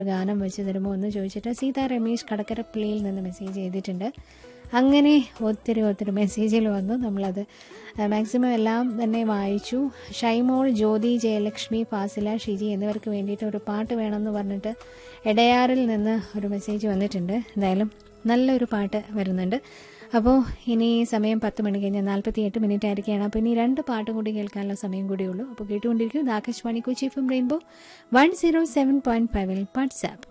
ഗാനം വെച്ച് തരുമോ എന്ന് ചോദിച്ചിട്ട് സീതാ രമേശ് കടക്കരപ്പള്ളിയിൽ നിന്ന് മെസ്സേജ് ചെയ്തിട്ടുണ്ട് അങ്ങനെ ഒത്തിരി ഒത്തിരി മെസ്സേജുകൾ വന്നു നമ്മളത് മാക്സിമം എല്ലാം തന്നെ വായിച്ചു ഷൈമോൾ ജ്യോതി ജയലക്ഷ്മി ഫാസില ഷിജി എന്നിവർക്ക് വേണ്ടിയിട്ട് ഒരു പാട്ട് വേണമെന്ന് പറഞ്ഞിട്ട് എടയാറിൽ നിന്ന് ഒരു മെസ്സേജ് വന്നിട്ടുണ്ട് എന്തായാലും നല്ലൊരു പാട്ട് വരുന്നുണ്ട് അപ്പോൾ ഇനി സമയം പത്ത് മണി കഴിഞ്ഞ് നാൽപ്പത്തി എട്ട് മിനിറ്റ് ആയിരിക്കുകയാണ് അപ്പോൾ ഇനി രണ്ട് പാട്ടും കൂടി കേൾക്കാനുള്ള സമയം കൂടിയുള്ളൂ അപ്പോൾ കേട്ടുകൊണ്ടിരിക്കും ഇത് Akashvani Kochi F M rainbow one zero seven point ഫൈവിൽ വാട്സാപ്പ്